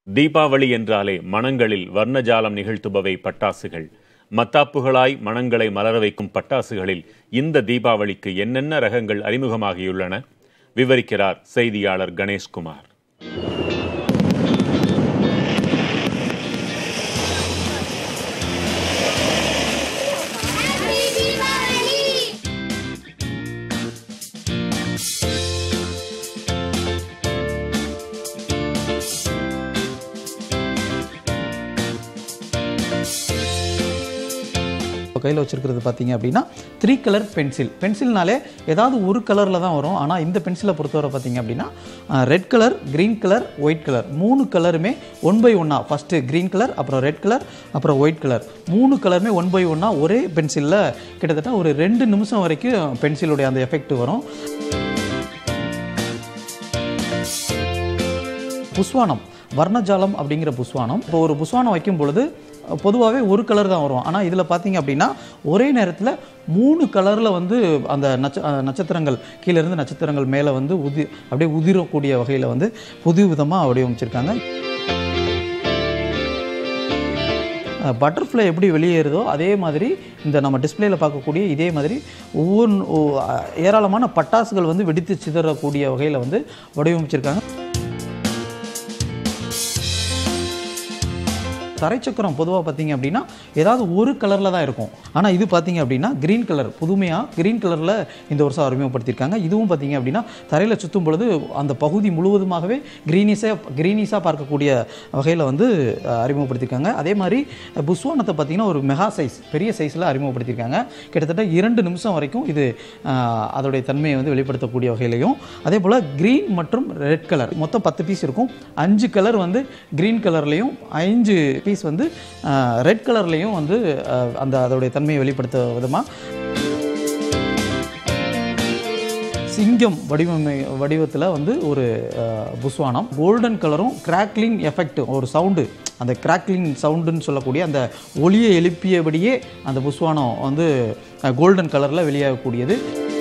தீபாவளி என்றாலே மனங்களில் வர்ணஜாலம் நிகழ்த்துபவை பட்டாசுகள் மத்தாப்புகளாய் மனங்களை மலர வைக்கும் பட்டாசுகளில் இந்த தீபாவளிக்கு என்னென்ன ரகங்கள் அறிமுகமாகியுள்ளன விவரிக்கிறார் செய்தியாளர் கணேஷ்குமார் இப்போ கையில் வச்சிருக்கிறது பார்த்தீங்க அப்படின்னா த்ரீ கலர் பென்சில் பென்சில்னாலே ஏதாவது ஒரு கலரில் தான் வரும் ஆனால் இந்த பென்சிலை பொறுத்தவரை பார்த்தீங்க அப்படின்னா red colour green colour white colour மூணு கலருமே ஒன் பை ஒன்னா ஃபஸ்ட்டு க்ரீன் கலர் அப்புறம் ரெட் கலர் அப்புறம் ஒயிட் கலர் மூணு கலருமே ஒன் பை ஒன்னா ஒரே பென்சிலில் கிட்டத்தட்ட ஒரு ரெண்டு நிமிஷம் வரைக்கும் பென்சிலுடைய அந்த எஃபெக்ட் வரும் புஸ்வானம் வர்ணஜாலம் அப்படிங்கிற புஸ்வானம் இப்போ ஒரு புஸ்வானம் வைக்கும் பொழுது பொதுவாகவே ஒரு கலர் தான் வரும் ஆனால் இதில் பார்த்தீங்க அப்படின்னா ஒரே நேரத்தில் மூணு கலரில் வந்து அந்த நட்ச அஹ் நட்சத்திரங்கள் கீழே இருந்து நட்சத்திரங்கள் மேலே வந்து உதி அப்படியே உதிரக்கூடிய வகையில் வந்து புது விதமாக வடிவமைச்சிருக்காங்க பட்டர்ஃப்ளை எப்படி வெளியேறுதோ அதே மாதிரி இந்த நம்ம டிஸ்பிளேல பார்க்கக்கூடிய இதே மாதிரி ஒவ்வொரு ஒ- ஏராளமான பட்டாசுகள் வந்து வெடித்து சிதறக்கூடிய வகையில் வந்து வடிவமைச்சிருக்காங்க தரைச்சக்கரம் பொதுவாக பார்த்தீங்க அப்படின்னா ஏதாவது ஒரு கலரில் தான் இருக்கும் ஆனால் இது பார்த்தீங்க அப்படின்னா க்ரீன் கலர் புதுமையாக க்ரீன் கலரில் இந்த வருஷம் அறிமுகப்படுத்தியிருக்காங்க இதுவும் பார்த்தீங்க அப்படின்னா தரையில் சுற்றும் பொழுது அந்த பகுதி முழுவதுமாகவே க்ரீனிஸாக க்ரீனிஸாக பார்க்கக்கூடிய வகையில் வந்து அஹ், அறிமுகப்படுத்தியிருக்காங்க அதே மாதிரி புஸ்வானத்தை பார்த்தீங்கன்னா ஒரு மெகா சைஸ் பெரிய சைஸில் அறிமுகப்படுத்தியிருக்காங்க கிட்டத்தட்ட இரண்டு நிமிஷம் வரைக்கும் இது அஹ், அதோடைய தன்மையை வந்து வெளிப்படுத்தக்கூடிய வகையிலையும் அதே போல் க்ரீன் மற்றும் ரெட் கலர் மொத்தம் பத்து பீஸ் இருக்கும் அஞ்சு கலர் வந்து க்ரீன் கலர்லேயும் அஞ்சு பீஸ் வந்து ரெட் கலர்லேயும் வந்து அஹ், அந்த அதோடைய தன்மையை வெளிப்படுத்த விதமாக சிங்கம் வடிவமை வடிவத்தில் வந்து ஒரு அஹ், புஸ்வானம் கோல்டன் கலரும் கிராக்லிங் எஃபெக்ட் ஒரு சவுண்டு அந்த கிராக்லிங் சவுண்டுன்னு சொல்லக்கூடிய அந்த ஒளியை எழுப்பியபடியே அந்த புஸ்வானம் வந்து கோல்டன் கலரில் வெளியாகக்கூடியது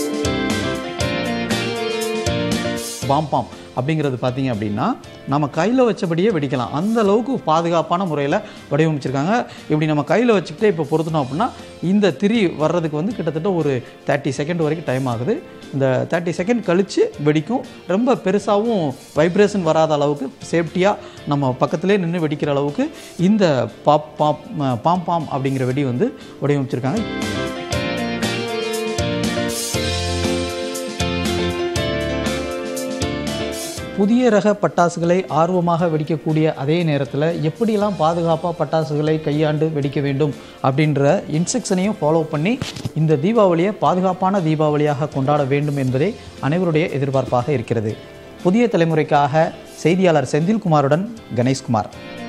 பாம்பாம் அப்படிங்கிறது பார்த்தீங்க அப்படின்னா நம்ம கையில் வச்சபடியே வெடிக்கலாம் அந்த அளவுக்கு பாதுகாப்பான முறையில் வடிவமைச்சிருக்காங்க இப்படி நம்ம கையில் வச்சுக்கிட்டே இப்போ பொருத்தணும் அப்படின்னா இந்த திரி வர்றதுக்கு வந்து கிட்டத்தட்ட ஒரு தேர்ட்டி செகண்ட் வரைக்கும் டைம் ஆகுது இந்த தேர்ட்டி செகண்ட் கழித்து வெடிக்கும் ரொம்ப பெருசாகவும் வைப்ரேஷன் வராத அளவுக்கு சேஃப்டியாக நம்ம பக்கத்திலே நின்று வெடிக்கிற அளவுக்கு இந்த பாப் பாப் பாம் பாம் அப்படிங்கிற வெடி வந்து வடிவமைச்சிருக்காங்க புதிய ரக பட்டாசுகளை ஆர்வமாக வெடிக்கக்கூடிய அதே நேரத்தில் எப்படியெல்லாம் பாதுகாப்பாக பட்டாசுகளை கையாண்டு வெடிக்க வேண்டும் அப்படின்ற இன்ஸ்ட்ரக்ஷனையும் ஃபாலோ பண்ணி இந்த தீபாவளியை பாதுகாப்பான தீபாவளியாக கொண்டாட வேண்டும் என்பதே அனைவருடைய எதிர்பார்ப்பாக இருக்கிறது புதிய தலைமுறைக்காக செய்தியாளர் செந்தில்குமாருடன் கணேஷ்குமார்